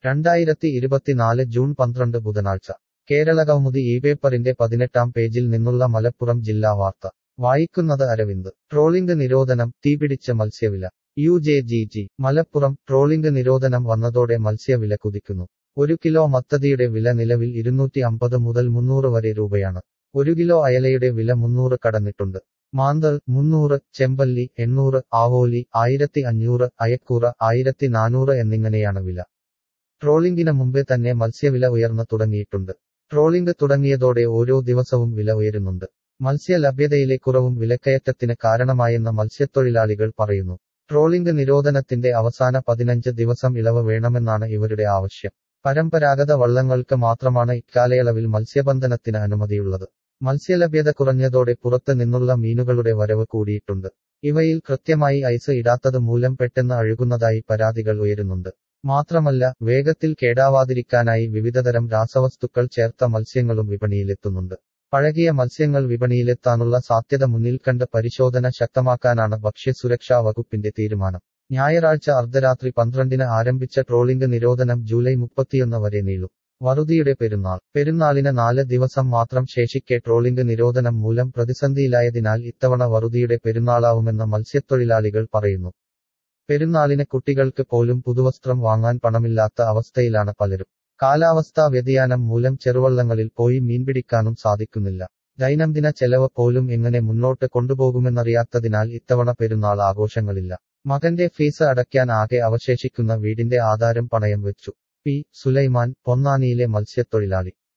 രണ്ടായിരത്തി ഇരുപത്തിനാല് ജൂൺ പന്ത്രണ്ട് ബുധനാഴ്ച കേരളകൗമുദി ഈ പേപ്പറിന്റെ പതിനെട്ടാം പേജിൽ നിന്നുള്ള മലപ്പുറം ജില്ലാ വാർത്ത വായിക്കുന്നത് അരവിന്ദ് ട്രോളിംഗ് നിരോധനം തീപിടിച്ച മത്സ്യവില U J G G Malappuram trolling നിരോധനം വന്നതോടെ മത്സ്യവില കുതിക്കുന്നു ഒരു കിലോ മത്തതിയുടെ വില നിലവിൽ ഇരുന്നൂറ്റി അമ്പത് മുതൽ മുന്നൂറ് വരെ രൂപയാണ് ഒരു കിലോ അയലയുടെ വില മുന്നൂറ് കടന്നിട്ടുണ്ട് മാന്തൽ മുന്നൂറ് ചെമ്പല്ലി എണ്ണൂറ് ആവോലി ആയിരത്തി അഞ്ഞൂറ് അയക്കൂറ ആയിരത്തി നാനൂറ് എന്നിങ്ങനെയാണ് വില ട്രോളിംഗിന് മുമ്പേ തന്നെ മത്സ്യവില ഉയർന്നു തുടങ്ങിയിട്ടുണ്ട് ട്രോളിംഗ് തുടങ്ങിയതോടെ ഓരോ ദിവസവും വില ഉയരുന്നുണ്ട് മത്സ്യ ലഭ്യതയിലെ കുറവും വിലക്കയറ്റത്തിന് കാരണമായെന്ന് മത്സ്യത്തൊഴിലാളികൾ പറയുന്നു ട്രോളിംഗ് നിരോധനത്തിന്റെ അവസാന പതിനഞ്ച് ദിവസം ഇളവ് വേണമെന്നാണ് ഇവരുടെ ആവശ്യം പരമ്പരാഗത വള്ളങ്ങൾക്ക് മാത്രമാണ് ഇക്കാലയളവിൽ മത്സ്യബന്ധനത്തിന് അനുമതിയുള്ളത് മത്സ്യലഭ്യത കുറഞ്ഞതോടെ പുറത്ത് നിന്നുള്ള മീനുകളുടെ വരവ് കൂടിയിട്ടുണ്ട് ഇവയിൽ കൃത്യമായി ഐസ് ഇടാത്തത് മൂലം പെട്ടെന്ന് അഴുകുന്നതായി പരാതികൾ ഉയരുന്നുണ്ട് മാത്രമല്ല വേഗത്തിൽ കേടാവാതിരിക്കാനായി വിവിധതരം രാസവസ്തുക്കൾ ചേർത്ത മത്സ്യങ്ങളും വിപണിയിലെത്തുന്നുണ്ട് പഴകിയ മത്സ്യങ്ങൾ വിപണിയിലെത്താനുള്ള സാധ്യത മുന്നിൽ കണ്ട് പരിശോധന ശക്തമാക്കാനാണ് ഭക്ഷ്യസുരക്ഷാ വകുപ്പിന്റെ തീരുമാനം ഞായറാഴ്ച അർദ്ധരാത്രി പന്ത്രണ്ടിന് ആരംഭിച്ച ട്രോളിംഗ് നിരോധനം ജൂലൈ മുപ്പത്തിയൊന്ന് വരെ നീളും വറുതിയുടെ പെരുന്നാൾ പെരുന്നാളിന് നാല് ദിവസം മാത്രം ശേഷിക്കെ ട്രോളിംഗ് നിരോധനം മൂലം പ്രതിസന്ധിയിലായതിനാൽ ഇത്തവണ വറുതിയുടെ പെരുന്നാളാവുമെന്ന് മത്സ്യത്തൊഴിലാളികൾ പറയുന്നു പെരുന്നാളിന് കുട്ടികൾക്ക് പോലും പുതുവസ്ത്രം വാങ്ങാൻ പണമില്ലാത്ത അവസ്ഥയിലാണ് പലരും കാലാവസ്ഥാ വ്യതിയാനം മൂലം ചെറുവള്ളങ്ങളിൽ പോയി മീൻപിടിക്കാനും സാധിക്കുന്നില്ല ദൈനംദിന ചെലവ് പോലും എങ്ങനെ മുന്നോട്ട് കൊണ്ടുപോകുമെന്നറിയാത്തതിനാൽ ഇത്തവണ പെരുന്നാൾ ആഘോഷങ്ങളില്ല മകന്റെ ഫീസ് അടയ്ക്കാൻ ആകെ അവശേഷിക്കുന്ന വീടിന്റെ ആധാരം പണയം വെച്ചു പി സുലൈമാൻ പൊന്നാനിയിലെ മത്സ്യത്തൊഴിലാളി